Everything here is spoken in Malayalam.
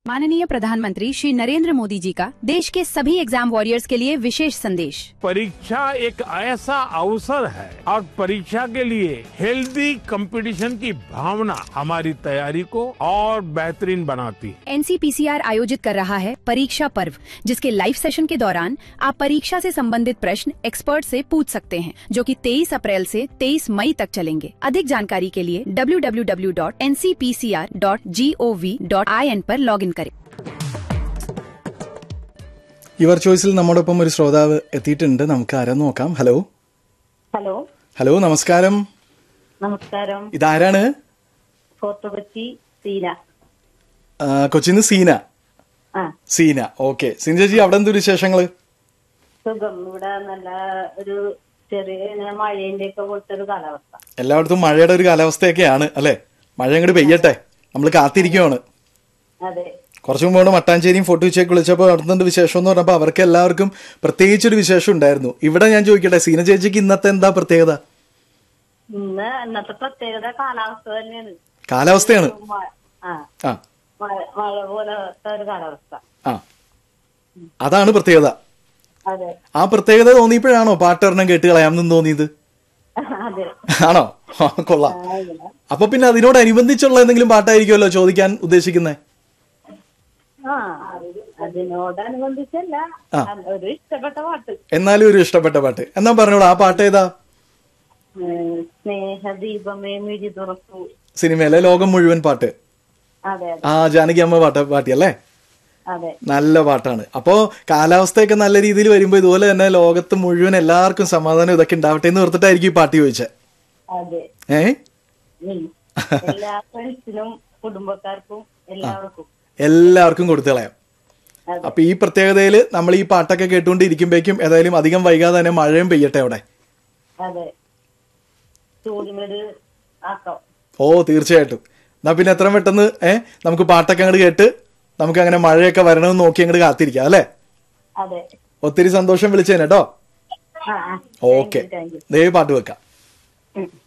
माननीय प्रधानमंत्री श्री नरेंद्र मोदी जी का देश के सभी एग्जाम वॉरियर्स के लिए विशेष संदेश परीक्षा एक ऐसा अवसर है और परीक्षा के लिए हेल्दी कंपटीशन की भावना हमारी तैयारी को और बेहतरीन बनाती है एनसीपीसीआर आयोजित कर रहा है परीक्षा पर्व जिसके लाइव सेशन के दौरान आप परीक्षा से संबंधित प्रश्न एक्सपर्ट से पूछ सकते हैं जो कि 23 अप्रैल से 23 मई तक चलेंगे अधिक जानकारी के लिए www.ncpcr.gov.in पर लॉगिन करें യുവർ ചോയ്സിൽ നമ്മോടൊപ്പം ഒരു ശ്രോതാവ് എത്തിയിട്ടുണ്ട് നമുക്ക് ആരാ നോക്കാം ഹലോ ഹലോ ഹലോ നമസ്കാരം നമസ്കാരം ഇതാരാണ് ഫോർട്ട് കൊച്ചി സീന ആ, കൊച്ചിന്ന് സീന ആ സീന ഓക്കെ സീന ചേച്ചി അവിടെ എന്ത് വിശേഷങ്ങള് സുഖം ഇവിടെ നല്ല ഒരു ചെറിയ ഇങ്ങനെ മഴേന്റെ ഒക്കെ പോലത്തെ ഒരു കാലാവസ്ഥ എല്ലായിടത്തും മഴയുടെ ഒരു കാലാവസ്ഥയൊക്കെയാണ് അല്ലെ മഴ അങ്ങോട്ട് പെയ്യട്ടെ നമ്മൾ കാത്തിരിക്കുവാണ് അതെ കുറച്ചു മുമ്പോട് മട്ടാഞ്ചേരിയും ഫോട്ടോ ഉച്ചയ്ക്ക് വിളിച്ചപ്പോൾ നടത്തുന്നുണ്ട് വിശേഷം എന്ന് പറഞ്ഞപ്പോൾ അവർക്ക് എല്ലാവർക്കും പ്രത്യേകിച്ചൊരു വിശേഷം ഉണ്ടായിരുന്നു ഇവിടെ ഞാൻ ചോദിക്കട്ടെ സീന ചേച്ചിക്ക് ഇന്നത്തെ എന്താ പ്രത്യേകത ഇന്ന് ഇന്നത്തെ പ്രത്യേകത കാലാവസ്ഥ തന്നെയാണ് കാലാവസ്ഥയാണ് മ- ആ ആ മഴ മഴ പോലത്തെ ഒരു കാലാവസ്ഥ ആ അതാണ് പ്രത്യേകത അതെ ആ പ്രത്യേകത തോന്നിയപ്പോഴാണോ പാട്ടൊരെണ്ണം കേട്ട് കളയാമെന്ന് തോന്നിയത് അതെ ആണോ ആ, കൊള്ളാം ആ, ഇങ്ങനെ. അപ്പൊ പിന്നെ അതിനോടനുബന്ധിച്ചുള്ള എന്തെങ്കിലും പാട്ടായിരിക്കുമല്ലോ ചോദിക്കാൻ ഉദ്ദേശിക്കുന്നത് ആ അതിനോടനുബന്ധിച്ചല്ല ആ. ഒരു ഇഷ്ടപ്പെട്ട പാട്ട് എന്നാലും ഒരു ഇഷ്ടപ്പെട്ട പാട്ട് എന്നാ പറഞ്ഞോളൂ ആ പാട്ട് ഏതാ ഉം, സ്നേഹദീപമേ മിഴി തുറക്കൂ സിനിമയിലെ ലോകം മുഴുവൻ പാട്ട് അതെ അതെ ആ ജാനകി അമ്മ പാട്ട് പാട്ടിയല്ലേ അതെ നല്ല പാട്ടാണ് അപ്പോ കാലാവസ്ഥയൊക്കെ നല്ല രീതിയിൽ വരുമ്പോ ഇതുപോലെ തന്നെ ലോകത്ത് മുഴുവൻ എല്ലാവർക്കും സമാധാനം ഇതൊക്കെ ഉണ്ടാവട്ടെ എന്ന് ഓർത്തിട്ടായിരിക്കും ഈ പാട്ട് ചോദിച്ചത് അതെ ഏ ഉം. എല്ലാ ഫ്രണ്ട്സിനും കുടുംബക്കാർക്കും എല്ലാവർക്കും എല്ലാവർക്കും കൊടുത്തു കളയാം അതെ. അപ്പൊ ഈ പ്രത്യേകതയിൽ നമ്മൾ ഈ പാട്ടൊക്കെ കേട്ടുകൊണ്ടിരിക്കുമ്പോഴേക്കും ഏതായാലും അധികം വൈകാതെ തന്നെ മഴയും പെയ്യട്ടെ അവിടെ അതെ ചൂടിനൊരു ആക്കാം ഓ തീർച്ചയായിട്ടും എന്നാ പിന്നെ എത്രയും പെട്ടെന്ന് ഏ നമുക്ക് പാട്ടൊക്കെ അങ്ങോട്ട് കേട്ട് നമുക്ക് അങ്ങനെ മഴയൊക്കെ വരണമെന്ന് നോക്കി അങ്ങോട്ട് കാത്തിരിക്കാം അല്ലേ അതെ ഒത്തിരി സന്തോഷം വിളിച്ചേനെ കേട്ടോ ആ ആ ഓക്കെ താങ്ക് യു ദേ പാട്ട് വെക്കാം ഉം.